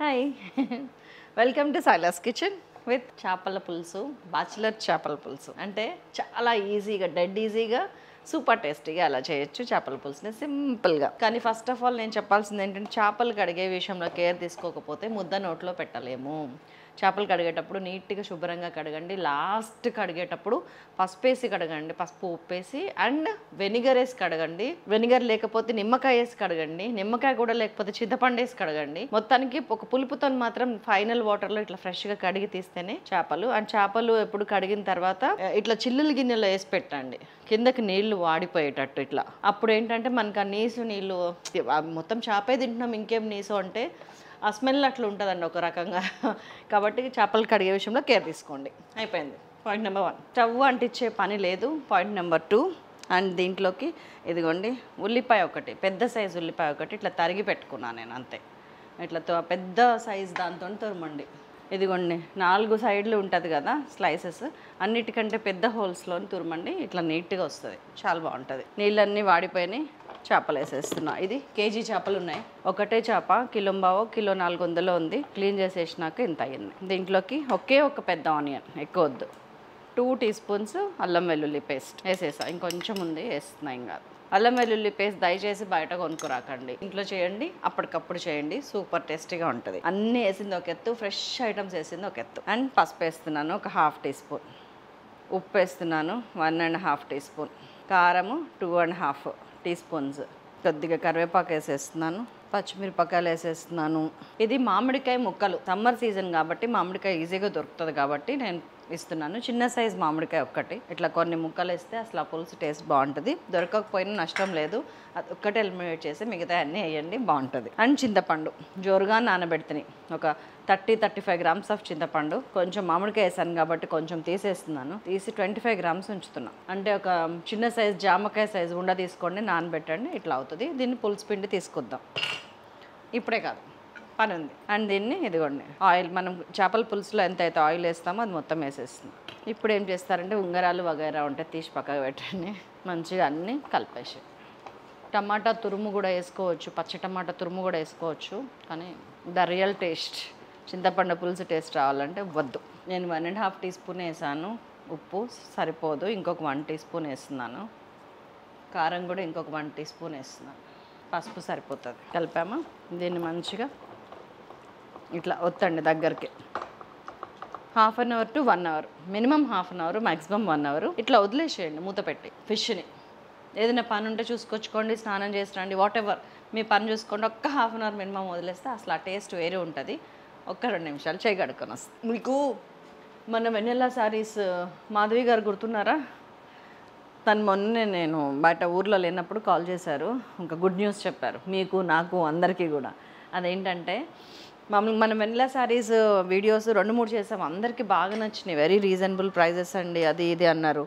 Hi welcome to Sailas kitchen with చేపల పులుసు bachelor చేపల పులుసు అంటే చాలా ఈజీగా డెడ్ ఈజీగా సూపర్ టేస్టీగా అలా చేయొచ్చు చేపల పులుసుని సింపుల్గా కానీ ఫస్ట్ ఆఫ్ ఆల్ నేను చెప్పాల్సింది ఏంటంటే చేపలు కడిగే విషయంలో కేర్ తీసుకోకపోతే ముద్ద నోట్లో పెట్టలేము చేపలు కడిగేటప్పుడు నీట్గా శుభ్రంగా కడగండి లాస్ట్ కడిగేటప్పుడు పసుపు వేసి కడగండి పసుపు ఉప్పేసి అండ్ వెనిగర్ వేసి కడగండి వెనిగర్ లేకపోతే నిమ్మకాయ వేసి కడగండి నిమ్మకాయ కూడా లేకపోతే చింతపండు వేసి కడగండి మొత్తానికి ఒక పులుపుతో మాత్రం ఫైనల్ వాటర్లో ఇట్లా ఫ్రెష్గా కడిగి తీస్తేనే చేపలు అండ్ చేపలు ఎప్పుడు కడిగిన తర్వాత ఆ, ఇట్లా చిల్లులు గిన్నెలో వేసి పెట్టండి కిందకి నీళ్లు వాడిపోయేటట్టు ఇట్లా అప్పుడు ఏంటంటే మనకు ఆ నీసు నీళ్ళు ఆ మొత్తం చేపే తింటున్నాం ఇంకేం నీసు అంటే ఆ స్మెల్ అట్లా ఉంటుందండి ఒక రకంగా కాబట్టి చేపలు కడిగే విషయంలో కేర్ తీసుకోండి అయిపోయింది పాయింట్ నెంబర్ వన్ స్టవ్ అంటించే పని లేదు పాయింట్ నెంబర్ టూ అండ్ దీంట్లోకి ఇదిగోండి ఉల్లిపాయ ఒకటి పెద్ద సైజు ఉల్లిపాయ ఒకటి ఇట్లా తరిగి పెట్టుకున్నాను నేను అంతే ఇట్లా తో- పెద్ద సైజ్ దాంతో తురమండి ఇదిగోండి నాలుగు సైడ్లు ఉంటుంది కదా స్లైసెస్ అన్నిటికంటే పెద్ద హోల్స్లో తురమండి ఇట్లా నీట్గా వస్తుంది చాలా బాగుంటుంది నీళ్ళన్నీ వాడిపోయినాయి చేపలు వేసేస్తున్నా ఇది కేజీ చేపలు ఉన్నాయి ఒకటే చేప కిలో బావో కిలో నాలుగు వందలు ఉంది క్లీన్ చేసేసినాక ఇంత అయ్యింది దీంట్లోకి ఒకే ఒక పెద్ద ఆనియన్ ఎక్కువ వద్దు టూ టీ స్పూన్స్ అల్లం వెల్లుల్లి పేస్ట్ వేసేసా ఇంకొంచెం ఉంది వేస్తున్నా ఇంకా అల్లం వెల్లుల్లి పేస్ట్ దయచేసి బయట కొనుక్కురాకండి ఇంట్లో చేయండి అప్పటికప్పుడు చేయండి సూపర్ టేస్టీగా ఉంటుంది అన్నీ వేసింది ఒక ఎత్తు ఫ్రెష్ ఐటమ్స్ వేసింది ఒక ఎత్తు అండ్ పసుపు వేస్తున్నాను ఒక హాఫ్ టీ స్పూన్ ఉప్పు వేస్తున్నాను one and half tea spoon కారము two and half tea spoons కొద్దిగా కరివేపాకు వేసేస్తున్నాను పచ్చిమిరపకాయలు వేసేస్తున్నాను ఇది మామిడికాయ ముక్కలు సమ్మర్ సీజన్ కాబట్టి మామిడికాయ ఈజీగా దొరుకుతుంది కాబట్టి నేను ఇస్తున్నాను చిన్న సైజ్ మామిడికాయ ఒక్కటి ఇట్లా కొన్ని ముక్కలు వేస్తే అసలు ఆ పులుసు టేస్ట్ బాగుంటుంది దొరకకపోయినా నష్టం లేదు అది ఒక్కటి ఎలిమినేట్ చేసి మిగతా అన్నీ వేయండి బాగుంటుంది అండ్ చింతపండు జోరుగా నానబెడుతుంది ఒక thirty thirty five grams of చింతపండు కొంచెం మామిడికాయ వేసాను కాబట్టి కొంచెం తీసేస్తున్నాను తీసి ట్వంటీ ఫైవ్ గ్రామ్స్ ఉంచుతున్నా అంటే ఒక చిన్న సైజ్ జామకాయ సైజ్ ఉండ తీసుకోండి నానబెట్టండి ఇట్లా అవుతుంది దీన్ని పులుసు పిండి తీసుకొద్దాం ఇప్పుడే కాదు పని ఉంది అండ్ దీన్ని ఇదిగోండి ఆయిల్ మనం చేపల పులుసులో ఎంత అయితే ఆయిల్ వేస్తామో అది మొత్తం వేసేస్తున్నాం ఇప్పుడు ఏం చేస్తారంటే ఉంగరాలు వగైరా ఉంటే తీసి పక్కకు పెట్టండి మంచిగా అన్నీ కలిపేసి టమాటా తురుము కూడా వేసుకోవచ్చు పచ్చి టమాటా తురుము కూడా వేసుకోవచ్చు కానీ ద రియల్ టేస్ట్ చింతపండు పులుసు టేస్ట్ రావాలంటే వద్దు నేను one and half tea spoon వేసాను ఉప్పు సరిపోదు ఇంకొక వన్ టీ స్పూన్ వేస్తున్నాను కారం కూడా ఇంకొక వన్ టీ స్పూన్ వేస్తున్నాను పసుపు సరిపోతుంది కలిపామా దీన్ని మంచిగా ఇట్లా ఒత్తండి దగ్గరికి half an hour to one hour minimum half an hour maximum one hour ఇట్లా వదిలేసేయండి మూత పెట్టి ఫిష్ని ఏదైనా పని ఉంటే చూసుకొచ్చుకోండి స్నానం చేసి రండి వాట్ ఎవర్ మీ పని చూసుకోండి ఒక్క హాఫ్ అన్ అవర్ మినిమం వదిలేస్తే అసలు ఆ టేస్ట్ వేరే ఉంటుంది ఒక్క రెండు నిమిషాలు చేయి కడుక్కొని వస్తుంది మీకు మన వెన్నెల సారీస్ మాధవి గారు గుర్తున్నారా తను మొన్నే నేను బయట ఊర్లో లేనప్పుడు కాల్ చేశారు ఇంకా గుడ్ న్యూస్ చెప్పారు మీకు నాకు అందరికీ కూడా అదేంటంటే మమ్మల్ని మన వెన్నెల శారీస్ వీడియోస్ రెండు మూడు చేసాం అందరికీ బాగా నచ్చినాయి వెరీ రీజనబుల్ ప్రైజెస్ అండి అది ఇది అన్నారు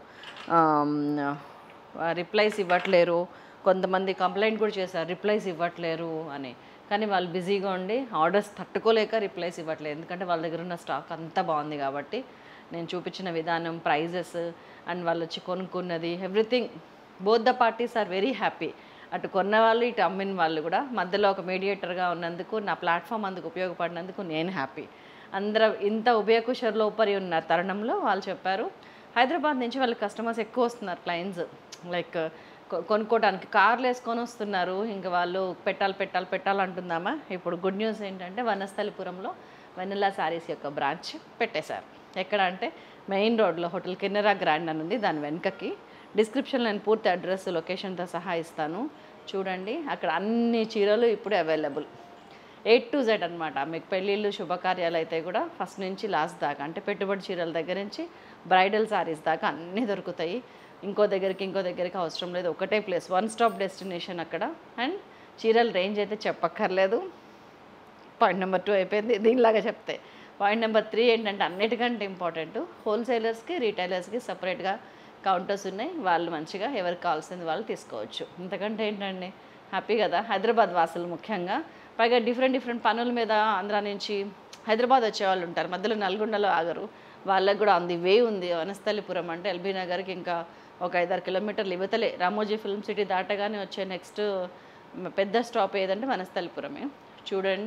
రిప్లైస్ ఇవ్వట్లేరు కొంతమంది కంప్లైంట్ కూడా చేశారు రిప్లైస్ ఇవ్వట్లేరు అని కానీ వాళ్ళు బిజీగా ఉండి ఆర్డర్స్ తట్టుకోలేక రిప్లైస్ ఇవ్వట్లేదు ఎందుకంటే వాళ్ళ దగ్గర ఉన్న స్టాక్ అంతా బాగుంది కాబట్టి నేను చూపించిన విధానం ప్రైజెస్ అండ్ వాళ్ళు వచ్చి కొనుక్కున్నది everything both the parties are very happy అటు కొన్న వాళ్ళు ఇటు అమ్మిన వాళ్ళు కూడా మధ్యలో ఒక మీడియేటర్గా ఉన్నందుకు నా ప్లాట్ఫామ్ అందుకు ఉపయోగపడినందుకు నేను హ్యాపీ అందరూ ఇంత ఉభయకుశర్ లోపరి ఉన్న తరుణంలో వాళ్ళు చెప్పారు హైదరాబాద్ నుంచి వాళ్ళ కస్టమర్స్ ఎక్కువ వస్తున్నారు క్లయింట్స్ లైక్ కొ- కొనుక్కోవడానికి కార్లు వేసుకొని వస్తున్నారు ఇంకా వాళ్ళు పెట్టాలి పెట్టాలి పెట్టాలి అంటుందామా ఇప్పుడు గుడ్ న్యూస్ ఏంటంటే వనస్థలిపురంలో వెన్నెలా శారీస్ యొక్క బ్రాంచ్ పెట్టేశారు ఎక్కడ అంటే మెయిన్ రోడ్లో హోటల్ కెనరా గ్రాండ్ అని ఉంది దాని వెనుకకి డిస్క్రిప్షన్లో నేను పూర్తి అడ్రస్ లొకేషన్తో సహా ఇస్తాను చూడండి అక్కడ అన్ని చీరలు ఇప్పుడు అవైలబుల్ ఎయిట్ టు జెడ్ అనమాట మీకు పెళ్ళిళ్ళు శుభకార్యాలు అయితే కూడా ఫస్ట్ నుంచి లాస్ట్ దాకా అంటే పెట్టుబడి చీరల దగ్గర నుంచి బ్రైడల్ శారీస్ దాకా అన్నీ దొరుకుతాయి ఇంకో దగ్గరికి ఇంకో దగ్గరికి అవసరం లేదు ఒకటే ప్లేస్ వన్ స్టాప్ డెస్టినేషన్ అక్కడ అండ్ చీరల రేంజ్ అయితే చెప్పక్కర్లేదు పాయింట్ నెంబర్ టూ అయిపోయింది దీనిలాగా చెప్తే పాయింట్ నెంబర్ త్రీ ఏంటంటే అన్నిటికంటే ఇంపార్టెంట్ హోల్సేలర్స్కి రీటైలర్స్కి సపరేట్గా కౌంటర్స్ ఉన్నాయి వాళ్ళు మంచిగా ఎవరికి కావాల్సింది వాళ్ళు తీసుకోవచ్చు ఇంతకంటే ఏంటండి హ్యాపీ కదా హైదరాబాద్ వాసులు ముఖ్యంగా పైగా డిఫరెంట్ డిఫరెంట్ పనుల మీద ఆంధ్రా నుంచి హైదరాబాద్ వచ్చే వాళ్ళు ఉంటారు మధ్యలో నల్గొండలో ఆగరు వాళ్ళకి కూడా అంది వే ఉంది వనస్థలిపురం అంటే ఎల్బీ నగర్కి ఇంకా ఒక ఐదారు కిలోమీటర్లు ఇవతలే రామోజీ ఫిల్మ్ సిటీ దాటగానే వచ్చే నెక్స్ట్ పెద్ద స్టాప్ ఏదంటే వనస్థలిపురమే చూడండి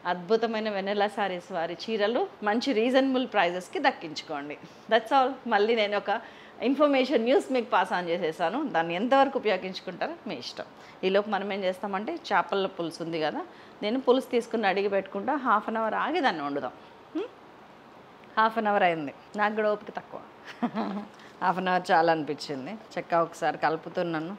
అద్భుతమైన వెనెలా సారీస్ వారి చీరలు మంచి రీజనబుల్ ప్రైజెస్కి దక్కించుకోండి దట్స్ ఆల్ మళ్ళీ నేను ఒక ఇన్ఫర్మేషన్ న్యూస్ మీకు పాస్ ఆన్ చేసేసాను దాన్ని ఎంతవరకు ఉపయోగించుకుంటారో మీ ఇష్టం ఈలోపు మనం ఏం చేస్తామంటే చేపల పులుసు ఉంది కదా నేను పులుసు తీసుకుని అడిగి పెట్టుకుంటా హాఫ్ అన్ అవర్ ఆగి దాన్ని వండుదాం హ్మ్? హాఫ్ అన్ అవర్ అయింది నాకు కూడా ఓపిక తక్కువ హాఫ్ అన్ అవర్ చాలా అనిపించింది చెక్క ఒకసారి కలుపుతున్నాను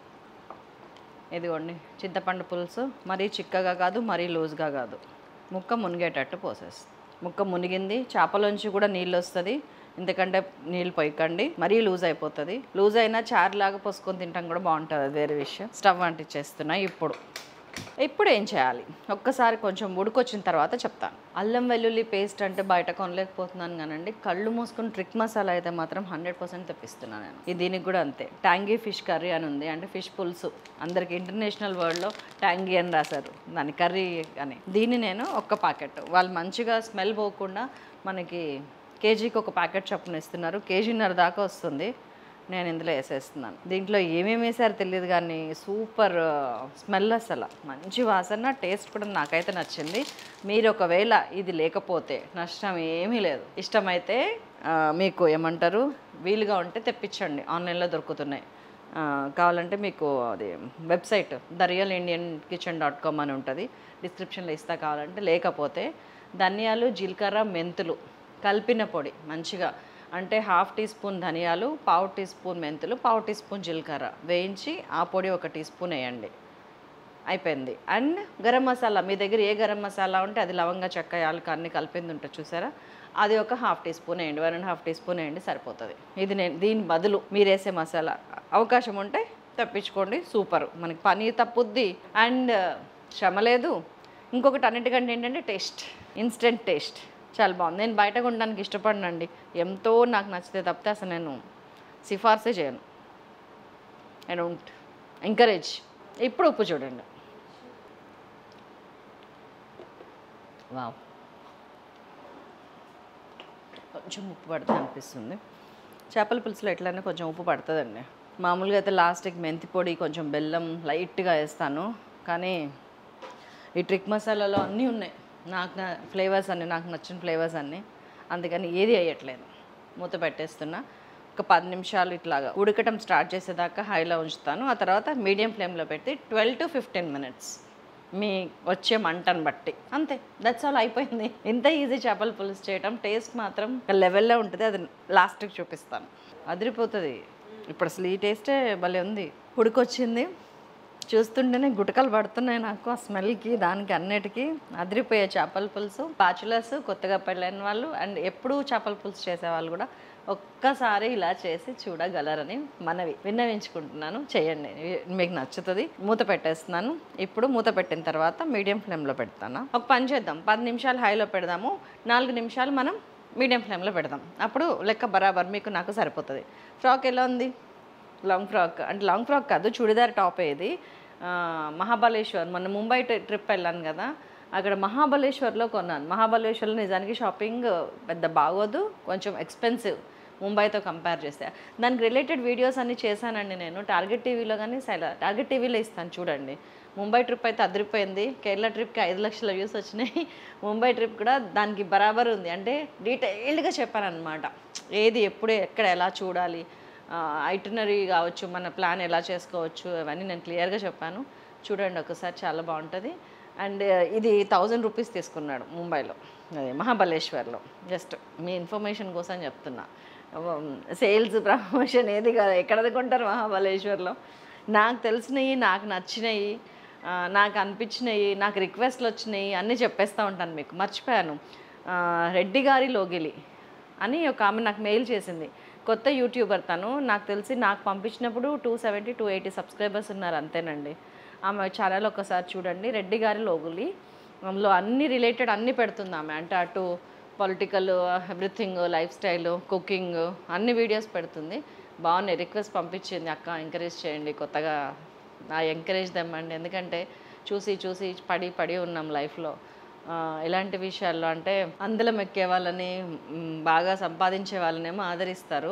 ఇదిగోండి చింతపండు పులుసు మరీ చిక్కగా కాదు మరీ లూజ్గా కాదు ముక్క మునిగేటట్టు పోసేస్తుంది ముక్క మునిగింది చేపలోంచి కూడా నీళ్ళు వస్తుంది ఎందుకంటే నీళ్ళు పోయకండి మరీ లూజ్ అయిపోతుంది లూజ్ అయినా చారులాగా పోసుకొని తింటాం కూడా బాగుంటుంది అది వేరే విషయం స్టవ్ అంటించేస్తున్నా ఇప్పుడు ఇప్పుడు ఏం చేయాలి ఒక్కసారి కొంచెం ఉడికొచ్చిన తర్వాత చెప్తాను అల్లం వెల్లుల్లి పేస్ట్ అంటే బయట కొనలేకపోతున్నాను కానండి కళ్ళు మూసుకుని ట్రిక్ మసాలా అయితే మాత్రం హండ్రెడ్ పర్సెంట్ తెప్పిస్తున్నాను నేను ఇది దీనికి కూడా అంతే ట్యాంగీ ఫిష్ కర్రీ అని ఉంది అంటే ఫిష్ పులుసు అందరికి ఇంటర్నేషనల్ వరల్డ్లో ట్యాంగీ అని రాశారు దాని కర్రీ అని దీన్ని నేను ఒక్క ప్యాకెట్ వాళ్ళు మంచిగా స్మెల్ పోకుండా మనకి కేజీకి ఒక ప్యాకెట్ చొప్పున ఇస్తున్నారు కేజీన్నర దాకా వస్తుంది నేను ఇందులో వేసేస్తున్నాను దీంట్లో ఏమేమి వేసారో తెలియదు కానీ సూపర్ స్మెల్ అసలు మంచి వాసన టేస్ట్ కూడా నాకైతే నచ్చింది మీరు ఒకవేళ ఇది లేకపోతే నష్టం ఏమీ లేదు ఇష్టమైతే ఆ, మీకు ఏమంటారు వీలుగా ఉంటే తెప్పించండి ఆన్లైన్లో దొరుకుతున్నాయి ఆ, కావాలంటే మీకు అది website the real Indian kitchen dot com అని ఉంటుంది డిస్క్రిప్షన్లో ఇస్తా కావాలంటే లేకపోతే ధనియాలు జీలకర్ర మెంతులు కలిపిన పొడి మంచిగా అంటే హాఫ్ టీ స్పూన్ ధనియాలు పావు టీ స్పూన్ మెంతులు పావు టీ స్పూన్ జీలకర్ర వేయించి ఆ పొడి ఒక టీ స్పూన్ వేయండి అయిపోయింది అండ్ గరం మసాలా మీ దగ్గర ఏ గరం మసాలా ఉంటే అది లవంగా చెక్క యాలక అన్ని కలిపింది ఉంటుంది చూసారా అది ఒక హాఫ్ టీ స్పూన్ వేయండి one and half tea teaspoon వేయండి సరిపోతుంది ఇది నేను దీని బదులు మీరు వేసే మసాలా అవకాశం ఉంటే తెప్పించుకోండి సూపర్ మనకి పని తప్పుద్ది అండ్ శ్రమ లేదు ఇంకొకటి అన్నిటికంటే ఏంటంటే టేస్ట్ ఇన్స్టెంట్ టేస్ట్ చాలా బాగుంది నేను బయట కొనడానికి ఇష్టపడినండి ఎంతో నాకు నచ్చితే తప్పితే అసలు నేను సిఫార్సే చేయను ఐ డోంట్ ఎంకరేజ్ ఇప్పుడు ఉప్పు చూడండి వావ్ కొంచెం ఉప్పు పడుతుంది అనిపిస్తుంది చేపల పులుసులో ఎట్లయినా కొంచెం ఉప్పు పడుతుందండి మామూలుగా అయితే లాస్ట్కి మెంతి పొడి కొంచెం బెల్లం లైట్గా వేస్తాను కానీ ఈ ట్రిక్ మసాలాలో అన్నీ ఉన్నాయి నాకు నా ఫ్లేవర్స్ అన్నీ నాకు నచ్చిన ఫ్లేవర్స్ అన్నీ అందుకని ఏది వేయట్లేదు మూత పెట్టేస్తున్నా ఒక పది నిమిషాలు ఇట్లాగా ఉడకటం స్టార్ట్ చేసేదాకా హైలో ఉంచుతాను ఆ తర్వాత మీడియం ఫ్లేమ్లో పెట్టి ట్వెల్వ్ టు ఫిఫ్టీన్ మినిట్స్ మీ వచ్చే మంటను బట్టి అంతే దట్స్ ఆల్ అయిపోయింది ఇంత ఈజీ చేపల పులుసు చేయటం టేస్ట్ మాత్రం ఒక లెవెల్లో ఉంటుంది అది లాస్ట్కి చూపిస్తాను అదిరిపోతుంది ఇప్పుడు అసలు ఈ టేస్టే భలే ఉంది ఉడికొచ్చింది చూస్తుంటేనే గుటకలు పడుతున్నాయి నాకు ఆ స్మెల్కి దానికి అన్నిటికీ అదిరిపోయే చేపల పులుసు బ్యాచులర్స్ కొత్తగా పెళ్ళైన వాళ్ళు అండ్ ఎప్పుడూ చేపల పులుసు చేసేవాళ్ళు కూడా ఒక్కసారి ఇలా చేసి చూడగలరని మనవి విన్నవించుకుంటున్నాను చేయండి మీకు నచ్చుతుంది మూత పెట్టేస్తున్నాను ఇప్పుడు మూత పెట్టిన తర్వాత మీడియం ఫ్లేమ్లో పెడతాను ఒక పని చేద్దాం పది నిమిషాలు హైలో పెడదాము నాలుగు నిమిషాలు మనం మీడియం ఫ్లేమ్లో పెడదాం అప్పుడు లెక్క బరాబర్ మీకు నాకు సరిపోతుంది ఫ్రాక్ ఎలా ఉంది లాంగ్ ఫ్రాక్ అంటే లాంగ్ ఫ్రాక్ కాదు చూడిదార్ టాప్ ఇది ఆ, మహాబలేశ్వర్ మొన్న ముంబై ట్రి- ట్రిప్ వెళ్ళాను కదా అక్కడ మహాబలేశ్వర్లో కొన్నాను మహాబలేశ్వర్లో నిజానికి షాపింగ్ పెద్ద బాగోదు కొంచెం ఎక్స్పెన్సివ్ ముంబైతో కంపేర్ చేస్తే దానికి రిలేటెడ్ వీడియోస్ అన్ని చేశానండి నేను టార్గెట్ టీవీలో కానీ సైలా టార్గెట్ టీవీలో ఇస్తాను చూడండి ముంబై ట్రిప్ అయితే అదిరిపోయింది కేరళ ట్రిప్కి ఐదు లక్షల వ్యూస్ వచ్చినాయి ముంబై ట్రిప్ కూడా దానికి బరాబర్ ఉంది అంటే డీటెయిల్డ్గా చెప్పాను అనమాట ఏది ఎప్పుడు ఎక్కడ ఎలా చూడాలి ఐటనరీ కావచ్చు మన ప్లాన్ ఎలా చేసుకోవచ్చు అవన్నీ నేను క్లియర్గా చెప్పాను చూడండి ఒకసారి చాలా బాగుంటుంది అండ్ ఇది థౌజండ్ రూపీస్ తీసుకున్నాడు ముంబైలో అదే మహాబలేశ్వర్లో జస్ట్ మీ ఇన్ఫర్మేషన్ కోసం చెప్తున్నా సేల్స్ ప్రమోషన్ ఏది కాదు ఎక్కడ కొంటారు మహాబలేశ్వర్లో నాకు తెలిసినవి నాకు నచ్చినవి ఆ, నాకు అనిపించినవి నాకు రిక్వెస్ట్లు వచ్చినాయి అన్నీ చెప్పేస్తూ ఉంటాను మీకు మర్చిపోయాను ఆ, రెడ్డి గారి లోగిలి అని ఒక ఆమె నాకు మెయిల్ చేసింది కొత్త యూట్యూబర్ తను నాకు తెలిసి నాకు పంపించినప్పుడు two seventy two eighty subscribers ఉన్నారు అంతేనండి ఆమె ఛానల్ ఒకసారి చూడండి రెడ్డి గారి లోగులి అందులో అన్ని రిలేటెడ్ అన్ని పెడుతుంది ఆమె అంటే అటు political everything lifestyle cooking అన్ని వీడియోస్ పెడుతుంది బాగున్నాయి రిక్వెస్ట్ పంపించింది అక్క ఎంకరేజ్ చేయండి కొత్తగా నా ఎంకరేజ్ దమ్మండి ఎందుకంటే చూసి చూసి పడి పడి ఉన్నాం లైఫ్లో ఆ, ఎలాంటి విషయాల్లో అంటే అందలం ఎక్కే వాళ్ళని మ్, బాగా సంపాదించే వాళ్ళనేమో ఆదరిస్తారు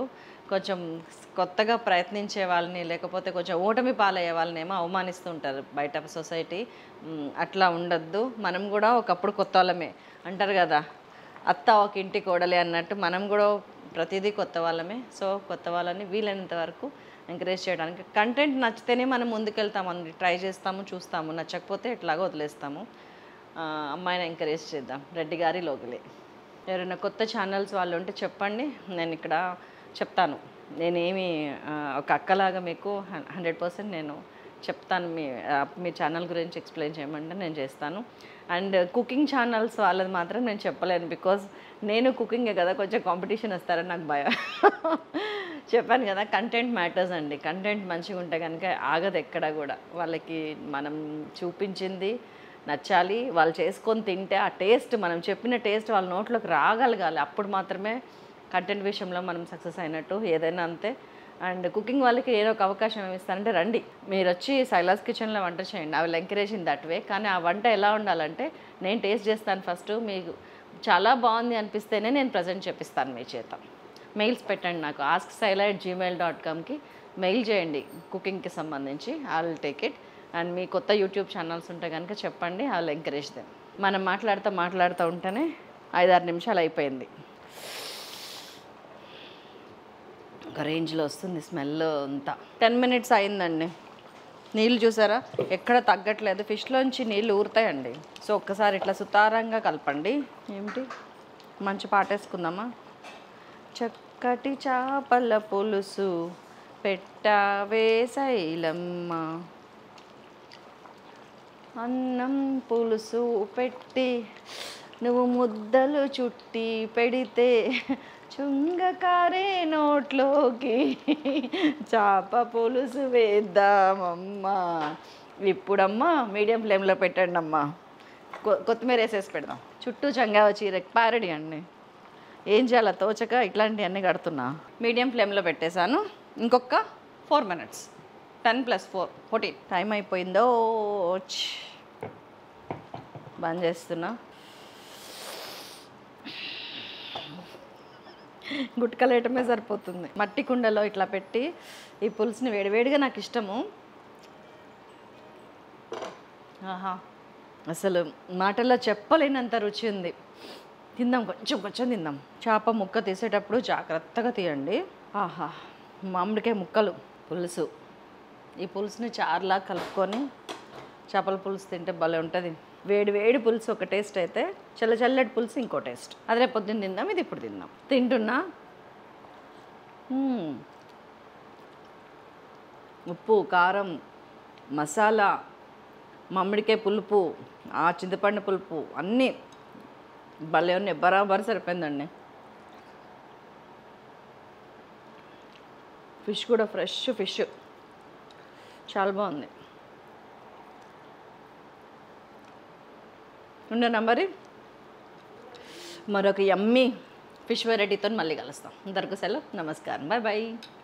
కొంచెం కొత్తగా ప్రయత్నించే వాళ్ళని లేకపోతే కొంచెం ఓటమి పాలయ్యే వాళ్ళని ఏమో అవమానిస్తూ ఉంటారు బయట సొసైటీ మ్, అట్లా ఉండొద్దు మనం కూడా ఒకప్పుడు కొత్త వాళ్ళమే అంటారు కదా అత్త ఒక ఇంటి కోడలే అన్నట్టు మనం కూడా ప్రతిదీ కొత్త వాళ్ళమే సో కొత్త వాళ్ళని వీలైనంత వరకు ఎంకరేజ్ చేయడానికి కంటెంట్ నచ్చితేనే మనం ముందుకెళ్తాము అని ట్రై చేస్తాము చూస్తాము నచ్చకపోతే ఎట్లాగో వదిలేస్తాము ఆ, అమ్మాయిని ఎంకరేజ్ చేద్దాం రెడ్డి గారి లోగలే ఎవరైనా కొత్త ఛానల్స్ వాళ్ళు ఉంటే చెప్పండి నేను ఇక్కడ చెప్తాను నేనేమి ఆ, ఒక అక్కలాగా మీకు హండ్రెడ్ పర్సెంట్ నేను చెప్తాను మీ ఆ, మీ ఛానల్ గురించి ఎక్స్ప్లెయిన్ చేయమంటే నేను చేస్తాను అండ్ కుకింగ్ ఛానల్స్ వాళ్ళది మాత్రం నేను చెప్పలేను బికాజ్ నేను కుకింగే కదా కొంచెం కాంపిటీషన్ వస్తారని నాకు భయం చెప్పాను కదా కంటెంట్ మ్యాటర్స్ అండి కంటెంట్ మంచిగా ఉంటే కనుక ఆగదు ఎక్కడ కూడా వాళ్ళకి మనం చూపించింది నచ్చాలి వాళ్ళు చేసుకొని తింటే ఆ టేస్ట్ మనం చెప్పిన టేస్ట్ వాళ్ళ నోట్లోకి రాగలగాలి అప్పుడు మాత్రమే కంటెంట్ విషయంలో మనం సక్సెస్ అయినట్టు ఏదైనా అంతే అండ్ కుకింగ్ వాళ్ళకి ఏదో ఒక అవకాశం ఏమి ఇస్తారంటే రండి మీరు వచ్చి సైలాస్ కిచెన్లో వంట చేయండి అవి ఎంకరేజ్ ఇన్ దట్ వే కానీ ఆ వంట ఎలా ఉండాలంటే నేను టేస్ట్ చేస్తాను ఫస్ట్ మీకు చాలా బాగుంది అనిపిస్తేనే నేను ప్రజెంట్ చెప్పిస్తాను మీ చేత మెయిల్స్ పెట్టండి నాకు ask Saila at Gmail dot కామ్కి మెయిల్ చేయండి కుకింగ్కి సంబంధించి I will take it and మీ కొత్త యూట్యూబ్ ఛానల్స్ ఉంటే కనుక చెప్పండి ఐ విల్ ఎంకరేజ్ దెమ్ మనం మాట్లాడుతూ మాట్లాడుతూ ఉంటేనే ఐదారు నిమిషాలు అయిపోయింది ఒక రేంజ్లో వస్తుంది స్మెల్ అంతా టెన్ మినిట్స్ అయిందండి నీళ్ళు చూసారా ఎక్కడ తగ్గట్లేదు ఫిష్లోంచి నీళ్ళు ఊరుతాయండి సో ఒక్కసారి ఇట్లా సుతారంగా కలపండి ఏమిటి మంచి పాటేసుకుందామా చక్కటి చేపల పులుసు పెట్టావే శైలమ్మ అన్నం పులుసు పెట్టి నువ్వు ముద్దలు చుట్టి పెడితే చుంగకారే నోట్లోకి చాప పులుసు వేద్దామమ్మా ఇప్పుడమ్మా మీడియం ఫ్లేమ్లో పెట్టండి అమ్మా కొ- కొత్తిమీర వేసేసి పెడదాం చుట్టూ చంగావ చీర పారడి అండి ఏం చేయాలో తోచక ఇట్లాంటివన్నీ కడుతున్నా మీడియం ఫ్లేమ్లో పెట్టేశాను ఇంకొక four minutes ten plus four fourteen time అయిపోయిందో ఛ్. బంద్ చేస్తున్నా గుట్కలేయటమే సరిపోతుంది మట్టి కుండలో ఇట్లా పెట్టి ఈ పులుసుని వేడివేడిగా నాకు ఇష్టము ఆహా అసలు మాటల్లో చెప్పలేనంత రుచి ఉంది తిందాం కొంచెం కొంచెం తిందాం చేప ముక్క తీసేటప్పుడు జాగ్రత్తగా తీయండి ఆహా మామిడికాయ ముక్కలు పులుసు ఈ పులుసుని చారులా కలుపుకొని చేపల పులుసు తింటే భలే ఉంటుంది వేడి వేడి పులుసు ఒక టేస్ట్ అయితే చల్ల చల్లటి పులుసు ఇంకో టేస్ట్ అది రేపు పొద్దున్న తిందాం ఇది ఇప్పుడు తిందాం తింటున్నా మ్మ్. ఉప్పు కారం మసాలా మామిడికాయ పులుపు ఆ చింతపండు పులుపు అన్నీ భలే ఉన్నాయి బరాబర్ సరిపోయిందండి ఫిష్ కూడా ఫ్రెష్ ఫిష్ చాలా బాగుంది ఉండనా మరి మరొక యమ్మీ ఫిష్ వెరైటీతో మళ్ళీ కలుస్తాం అందరికీ సెలవు నమస్కారం బాయ్ బాయ్